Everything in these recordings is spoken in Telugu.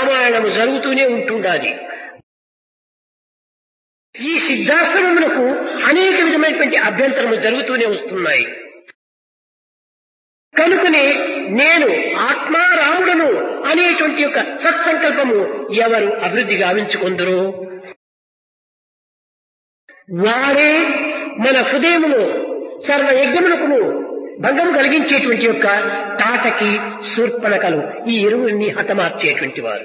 రామాయణము జరుగుతూనే ఉంటుండాలి ఈ సిద్ధాశ్రమములకు అనేక విధమైనటువంటి అభ్యంతరము జరుగుతూనే వస్తున్నాయి కనుకనే నేను ఆత్మారాముడను అనేటువంటి యొక్క సత్సంకల్పము ఎవరు అభివృద్ధి గావించుకుందరో వారే మన హృదయమును సర్వ యజ్ఞమునకును భంగం కలిగించేటువంటి యొక్క తాటకి శూర్పణకలు ఈ ఇరువురిని హతమార్చేటువంటి వారు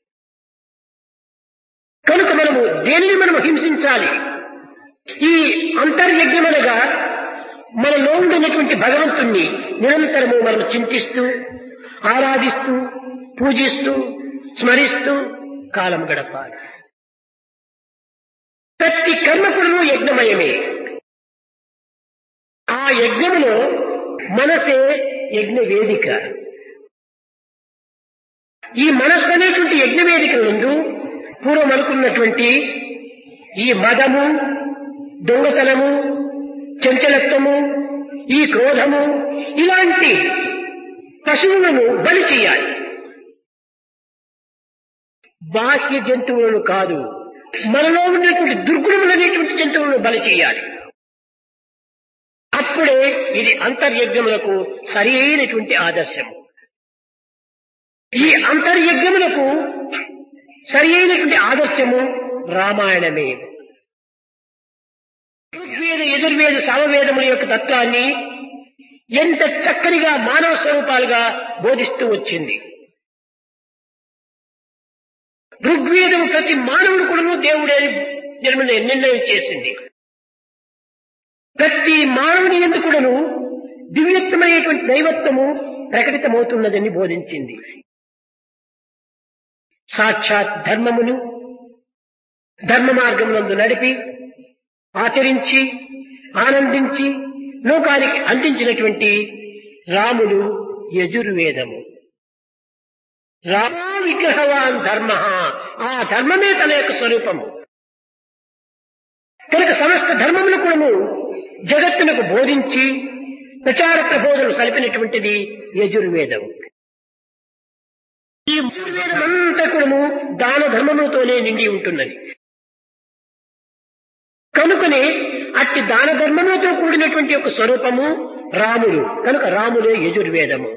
కనుక మనము దేనిని మనము హింసించాలి ఈ అంతర్యజ్ఞమనగా మనలో ఉండినటువంటి భగవంతుణ్ణి నిరంతరము మనం చింతిస్తూ ఆరాధిస్తూ పూజిస్తూ స్మరిస్తూ కాలం గడపాలి ప్రతి కర్మకుడును యజ్ఞమయమే ఆ యజ్ఞములో మనసే యజ్ఞ వేదిక ఈ మనస్సు అనేటువంటి యజ్ఞ వేదిక నందు పూర్వం అనుకున్నటువంటి ఈ మదము దొంగతనము చంచలత్వము ఈ క్రోధము ఇలాంటి పశువులను బలి చేయాలి బాహ్య జంతువులను కాదు మనలో ఉన్నటువంటి దుర్గుణములు అనేటువంటి జంతువులను బలి చేయాలి అప్పుడే ఇది అంతర్యజ్ఞములకు సరి అయినటువంటి ఆదర్శము ఈ అంతర్యజ్ఞములకు సరి అయినటువంటి ఆదర్శము రామాయణమే ఋగ్వేద యజుర్వేద సామవేదముల యొక్క తత్వాన్ని ఎంత చక్కనిగా మానవ స్వరూపాలుగా బోధిస్తూ వచ్చింది ఋగ్వేదము ప్రతి మానవుడు కూడా దేవుడే నిర్మణ నిర్ణయం చేసింది ప్రతి మానవుని ఎందుకుడను దివ్యత్వమైనటువంటి దైవత్వము ప్రకటితమవుతున్నదని బోధించింది సాక్షాత్ ధర్మమును ధర్మ మార్గమునందు నడిపి ఆచరించి ఆనందించి లోకానికి అందించినటువంటి రాముడు యజుర్వేదము రామా విగ్రహవాన్ ధర్మ ఆ ధర్మమే తన యొక్క స్వరూపము కనుక సమస్త ధర్మములు కూడాను జగత్తునకు బోధించి ప్రచార ప్రబోధనలు సలిపినటువంటిది యజుర్వేదం ఈ యజుర్వేదం అంతా కూడాను దాన ధర్మములతోనే నిండి ఉంటున్నది కనుకనే అట్టి దాన ధర్మములతో కూడినటువంటి ఒక స్వరూపము రాముడు కనుక రాముడే యజుర్వేదము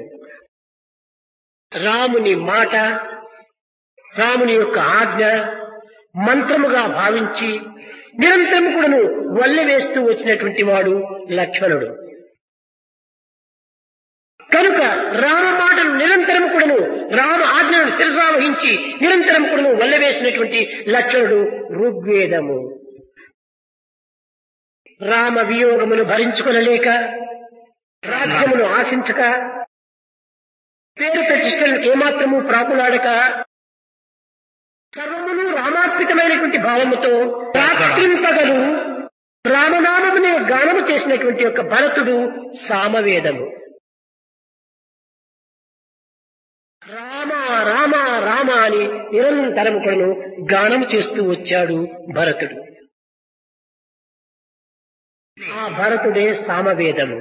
రాముని మాట రాముని యొక్క ఆజ్ఞ మంత్రముగా భావించి నిరంతరం కూడాను వల్లె వేస్తూ వచ్చినటువంటి వాడు లక్ష్మణుడు కనుక రామ మాటను నిరంతరం కూడాను రామ ఆజ్ఞను శిరసావహించి నిరంతరం కూడాను వల్లె వేసినటువంటి లక్ష్మణుడు ఋగ్వేదము రామ వియోగమును భరించుకొనలేక రాజ్యమును ఆశించక పేరు ప్రతిష్టలకు ఏమాత్రము ప్రాకులాడక సర్వమును రామార్పితమైనటువంటి భావముతో రాత్రింపగలు రామనామమునే గానము చేసినటువంటి యొక్క భరతుడు సామవేదము రామ రామ రామ అని నిరంతరము కొను గానం చేస్తూ వచ్చాడు భరతుడు ఆ భరతుడే సామవేదము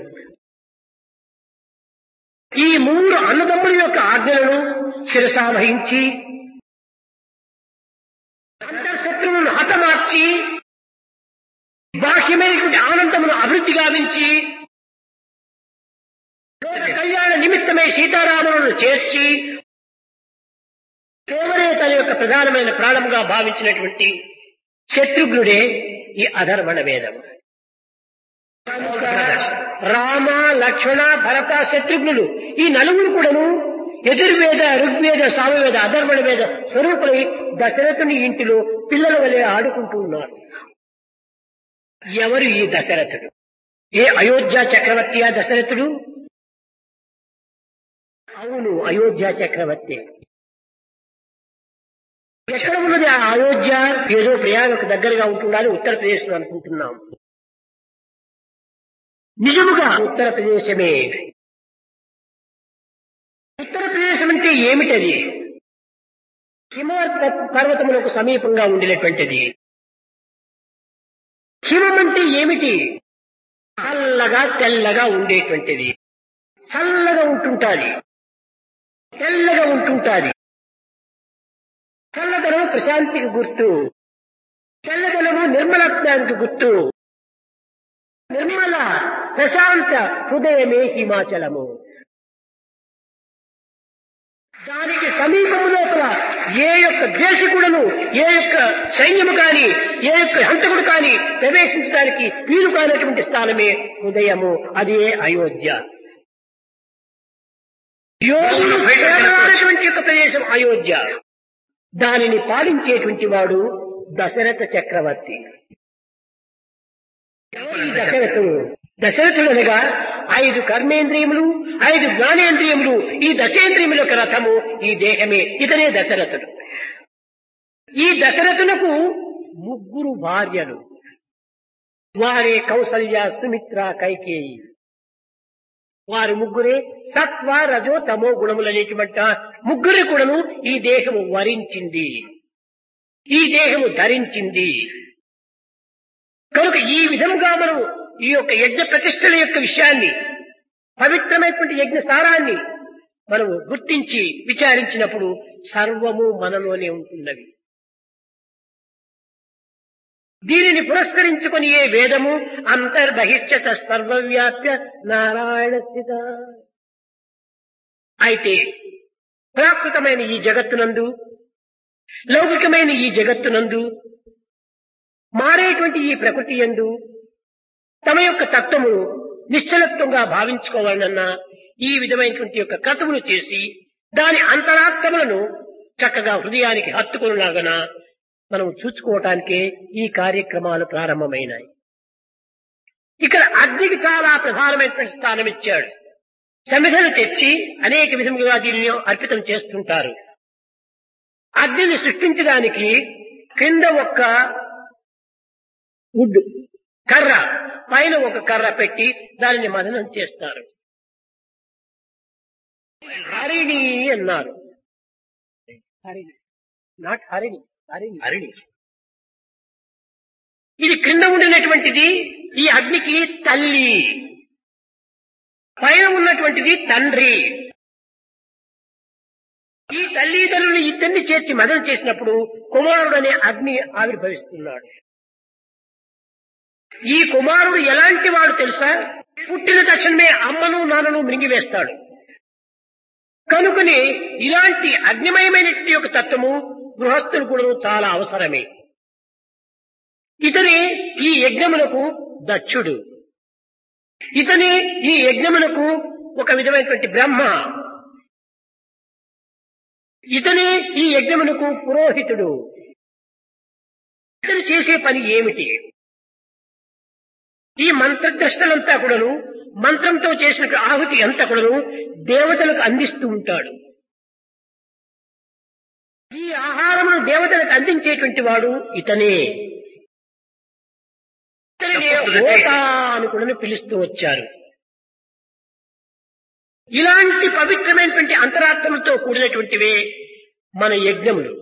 ఈ మూడు అన్నదమ్ముల యొక్క ఆజ్ఞలను శిరసావహించి అంతర్శత్రువులను హతమార్చి బాహ్యమైనటువంటి ఆనందమును అభివృద్ధి గావించి లోక కళ్యాణ నిమిత్తమై సీతారాములను చేర్చి కేవలే తన యొక్క ప్రధానమైన ప్రాణముగా భావించినటువంటి శత్రుఘ్నుడే ఈ అధర్వణ వేదం కనుక రామ లక్ష్మణ భరత శత్రుఘ్నులు ఈ నలుగురు కూడాను యజుర్వేద ఋగ్వేద సామవేద అధర్వణ వేద స్వరూపులై దశరథుని ఇంటిలో పిల్లల వలె ఆడుకుంటూ ఉన్నారు ఎవరు ఈ దశరథుడు ఏ అయోధ్య చక్రవర్తియా దశరథుడు అవును అయోధ్య చక్రవర్తి ఎక్కడ ఉన్నది ఆ అయోధ్య ఏదో ప్రయాణకు దగ్గరగా ఉంటుందని ఉత్తరప్రదేశ్ లో అనుకుంటున్నాం నిజముగా ఉత్తరప్రదేశమే ఉత్తరప్రదేశం అంటే ఏమిటది హిమవత్ పర్వతములకు సమీపంగా ఉండినటువంటిది హిమం అంటే ఏమిటి చల్లగా తెల్లగా ఉండేటువంటిది చల్లగా ఉంటుంటాది తెల్లగా ఉంటుంటాది చల్లదనము ప్రశాంతికి గుర్తు చల్లదనము నిర్మలత్వానికి గుర్తు నిర్మల ప్రశాంత హృదయమే హిమాచలము దానికి సమీపము లోపల ఏ యొక్క దేశకుడును ఏ యొక్క సైన్యము కాని ఏ యొక్క హంతకుడు కాని ప్రవేశించడానికి వీలు కానటువంటి స్థానమే హృదయము అదే అయోధ్య యోగులు చేరానటువంటి యొక్క ప్రదేశం అయోధ్య దానిని పాలించేటువంటి వాడు దశరథ చక్రవర్తి ఈ దశరథుడు దశరథుడు అనగా ఐదు కర్మేంద్రియములు ఐదు జ్ఞానేంద్రియములు ఈ దశేంద్రియముల యొక్క రథము ఈ దేహమే ఇతనే దశరథుడు ఈ దశరథునకు ముగ్గురు భార్యలు వారే కౌసల్య సుమిత్ర కైకేయి వారు ముగ్గురే సత్వ రజో తమో గుణములనేటువంటి ముగ్గురి కూడాను ఈ దేహము వరించింది ఈ దేహము ధరించింది కనుక ఈ విధముగా మనం ఈ యొక్క యజ్ఞ ప్రతిష్టల యొక్క విషయాన్ని పవిత్రమైనటువంటి యజ్ఞ సారాన్ని మనము గుర్తించి విచారించినప్పుడు సర్వము మనలోనే ఉంటున్నవి దీనిని పురస్కరించుకొని ఏ వేదము అంతర్బహిష్యత సర్వవ్యాప్య నారాయణ స్థిత అయితే ప్రాకృతమైన ఈ జగత్తునందు లౌకికమైన ఈ జగత్తునందు మారేటువంటి ఈ ప్రకృతి యందు తమ యొక్క తత్వము నిశ్చలత్వంగా భావించుకోవాలన్నా ఈ విధమైనటువంటి యొక్క క్రతువులు చేసి దాని అంతరాత్మలను చక్కగా హృదయానికి హత్తుకునేలాగన మనం చూసుకోవటానికే ఈ కార్యక్రమాలు ప్రారంభమైనాయి ఇక్కడ అగ్నికి చాలా ప్రధానమైనటువంటి స్థానం ఇచ్చాడు సమిధలు తెచ్చి అనేక విధములుగా దీనిని అర్పితం చేస్తుంటారు అగ్నిని సృష్టించడానికి క్రింద ఒక వుడ్ కర్ర పైన ఒక కర్ర పెట్టి దానిని మదనం చేస్తారు హరిణి అన్నారు హరిణి నాట్ హరిణి హరిణి హరిణి ఇది క్రింద ఉండినటువంటిది ఈ అగ్నికి తల్లి పైన ఉన్నటువంటిది తండ్రి ఈ తల్లిదండ్రులు ఇద్దరిని చేర్చి మదన చేసినప్పుడు కుమారుడు అనే అగ్ని ఆవిర్భవిస్తున్నాడు ఈ కుమారుడు ఎలాంటి వాడు తెలుసా పుట్టిన తక్షణమే అమ్మను నాన్నను మృంగివేస్తాడు కనుకని ఇలాంటి అగ్నిమయమైనటువంటి యొక్క తత్వము గృహస్థులు కూడా చాలా అవసరమే ఇతని ఈ యజ్ఞములకు దక్షుడు ఇతని ఈ యజ్ఞములకు ఒక విధమైనటువంటి బ్రహ్మ ఇతనే ఈ యజ్ఞమునకు పురోహితుడు ఇతను చేసే పని ఏమిటి ఈ మంత్రద్రష్టలంతా కూడాను మంత్రంతో చేసిన ఆహుతి అంతా కూడాను దేవతలకు అందిస్తూ ఉంటాడు ఈ ఆహారమును దేవతలకు అందించేటువంటి వాడు ఇతనే ఇతనినే హోతా అని కూడా పిలుస్తూ వచ్చారు ఇలాంటి పవిత్రమైనటువంటి అంతరాత్మలతో కూడినటువంటివే మన యజ్ఞములు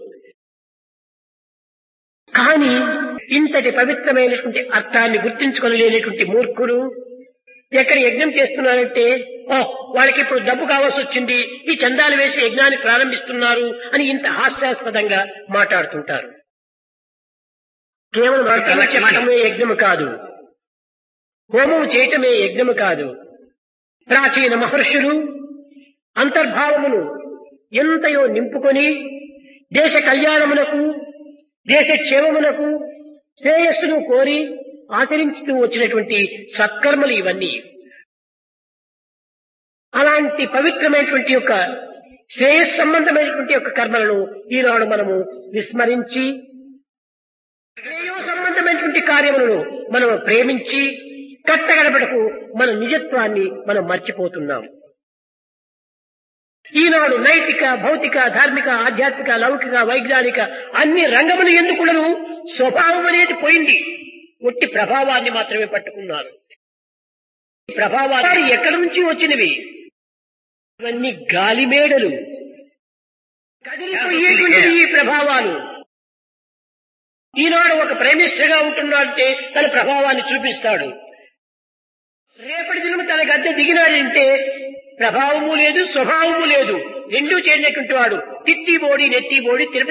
కానీ ఇంతటి పవిత్రమైనటువంటి అర్థాన్ని గుర్తించుకోలేనటువంటి మూర్ఖుడు ఎక్కడ యజ్ఞం చేస్తున్నారంటే ఓ వాళ్ళకి ఇప్పుడు డబ్బు కావాల్సి వచ్చింది ఈ చందాలు వేసి యజ్ఞాన్ని ప్రారంభిస్తున్నారు అని ఇంత హాస్యాస్పదంగా మాట్లాడుతుంటారు కేవలం మంత్రము చెప్పటమే యజ్ఞము కాదు హోమము చేయటమే యజ్ఞము కాదు ప్రాచీన మహర్షులు అంతర్భావమును ఎంతయో నింపుకొని దేశ కళ్యాణమునకు దేశ క్షేమమునకు శ్రేయస్సును కోరి ఆచరించుతూ వచ్చినటువంటి సత్కర్మలు ఇవన్నీ అలాంటి పవిత్రమైనటువంటి యొక్క శ్రేయస్ సంబంధమైనటువంటి యొక్క కర్మలను ఈనాడు మనము విస్మరించి శ్రేయో సంబంధమైనటువంటి కార్యములను మనం ప్రేమించి కట్టగడపటకు మన నిజత్వాన్ని మనం మర్చిపోతున్నాం ఈనాడు నైతిక భౌతిక ధార్మిక ఆధ్యాత్మిక లౌకిక వైజ్ఞానిక అన్ని రంగములు ఎందుకులను స్వభావం అనేది పోయింది ఒట్టి ప్రభావాన్ని మాత్రమే పట్టుకున్నారు ఈ ప్రభావాలు ఎక్కడి నుంచి వచ్చినవి ఇవన్నీ గాలిమేడలు కదిలిపోయేటువంటి ఈ ప్రభావాలు ఈనాడు ఒక ప్రైమ్ మినిస్టర్ గా ఉంటున్నాడంటే తన ప్రభావాన్ని చూపిస్తాడు రేపటి దినం తన గద్దె దిగినాడంటే ప్రభావము లేదు స్వభావము లేదు రెండూ చేరినటువంటి వాడు తిత్తి బోడి నెత్తి బోడి తిరుపతి